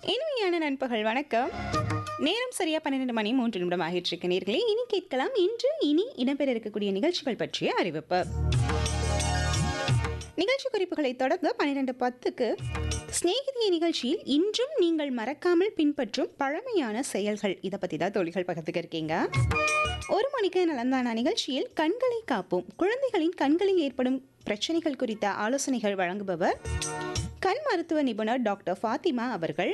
இனிமையான நண்பகல் வணக்கம் நேரம் சரியா பன்னிரெண்டு மணி மூன்று நிமிடம் ஆகிட்டு இருக்கு நேர்களே இனி கேட்கலாம் இன்று இனி இடம்பெற இருக்கக்கூடிய நிகழ்ச்சிகள் பற்றிய அறிவிப்பு நிகழ்ச்சி குறிப்புகளை தொடர்ந்து பன்னிரெண்டு பத்துக்கு சிநேகிதிய நிகழ்ச்சியில் இன்றும் நீங்கள் மறக்காமல் பின்பற்றும் பழமையான செயல்கள் இதை பற்றி தான் தோழிகள் பக்கத்துக்கு இருக்கீங்க ஒரு மணிக்கு நலந்தானா நிகழ்ச்சியில் கண்களை காப்போம் குழந்தைகளின் கண்களில் ஏற்படும் பிரச்சனைகள் குறித்த ஆலோசனைகள் வழங்குபவர் கண் மருத்துவ நிபுணர் டாக்டர் ஃபாத்திமா அவர்கள்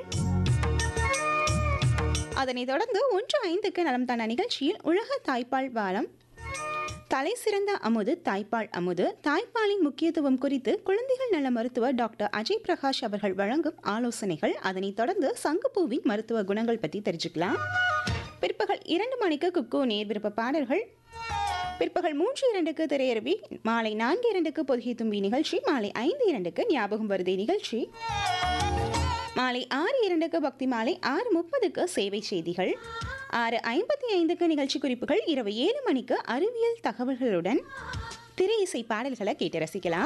அதனைத் தொடர்ந்து ஒன்று ஐந்துக்கு நலம் தான நிகழ்ச்சியில் உலக தாய்ப்பால் வாரம் தலை சிறந்த அமுது தாய்ப்பால் அமுது தாய்ப்பாலின் முக்கியத்துவம் குறித்து குழந்தைகள் நல மருத்துவர் டாக்டர் அஜய் பிரகாஷ் அவர்கள் வழங்கும் ஆலோசனைகள் அதனைத் தொடர்ந்து சங்குப்பூவின் மருத்துவ குணங்கள் பற்றி தெரிஞ்சுக்கலாம் பிற்பகல் இரண்டு மணிக்கு குக்கு நேர் விருப்ப பாடல்கள் பிற்பகல் மூன்று இரண்டுக்கு திரையரவி மாலை நான்கு இரண்டுக்கு பொதுகை தும்பி நிகழ்ச்சி மாலை ஐந்து இரண்டுக்கு ஞாபகம் வருதே நிகழ்ச்சி மாலை ஆறு இரண்டுக்கு பக்தி மாலை ஆறு முப்பதுக்கு சேவை செய்திகள் ஆறு ஐம்பத்தி ஐந்துக்கு நிகழ்ச்சி குறிப்புகள் இரவு ஏழு மணிக்கு அறிவியல் தகவல்களுடன் திரை இசை பாடல்களை கேட்டு ரசிக்கலாம்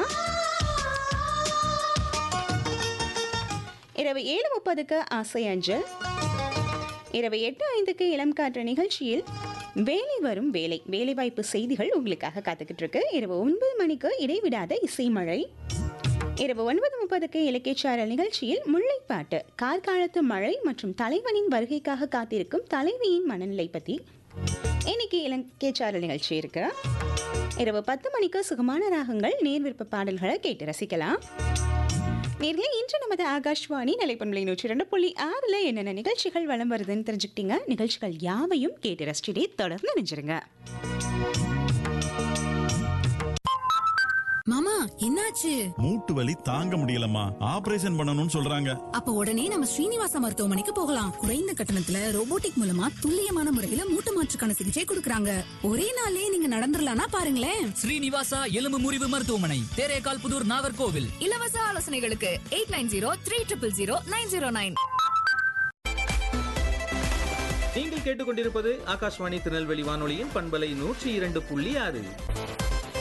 இரவு ஏழு முப்பதுக்கு ஆசை அஞ்சல் இரவு எட்டு ஐந்துக்கு இளம் காற்று நிகழ்ச்சியில் வேலை வரும் வேலை வேலைவாய்ப்பு செய்திகள் உங்களுக்காக காத்துக்கிட்டு இருக்கு இரவு ஒன்பது மணிக்கு இடைவிடாத இசைமழை இரவு ஒன்பது முப்பதுக்கு இலக்கியச்சாரல் நிகழ்ச்சியில் முல்லைப்பாட்டு கார்காலத்து மழை மற்றும் தலைவனின் வருகைக்காக காத்திருக்கும் தலைவியின் மனநிலை பற்றி இன்னைக்கு இலக்கியச்சாரல் நிகழ்ச்சி இருக்கு இரவு பத்து மணிக்கு சுகமான ராகங்கள் நேர் விருப்ப பாடல்களை கேட்டு ரசிக்கலாம் நேர்களே இன்று நமது ஆகாஷ்வாணி நிலைப்பண்பலை நூற்றி ரெண்டு புள்ளி ஆறில் என்னென்ன நிகழ்ச்சிகள் வலம் வருதுன்னு தெரிஞ்சுக்கிட்டீங்க நிகழ்ச்சிகள் யாவையும் கேட்டு ரசிச்சுட்டே தொடர்ந்து நினைச்சிருங்க மாமா என்னாச்சு மூட்டு வலி தாங்க முடியலம்மா ஆபரேஷன் பண்ணணும்னு சொல்றாங்க அப்ப உடனே நம்ம ஸ்ரீனிவாச மருத்துவமனைக்கு போகலாம் குறைந்த கட்டணத்துல ரோபோட்டிக் மூலமா துல்லியமான முறையில மூட்டு மாற்றுக்கான சிகிச்சை கொடுக்கறாங்க ஒரே நாள்லயே நீங்க நடந்துடலாம்னா பாருங்களேன் ஸ்ரீனிவாசா எலும்பு முறிவு மருத்துவமனை தேரேகால் புதூர் நாகர்கோவில் இலவச ஆலோசனைகளுக்கு eight nine zero three triple zero nine zero nine நீங்கள் கேட்டுக்கொண்டிருப்பது ஆகாஷ்வாணி திருநெல்வேலி வானொலியின் பண்பலை நூற்றி இரண்டு புள்ளி ஆறு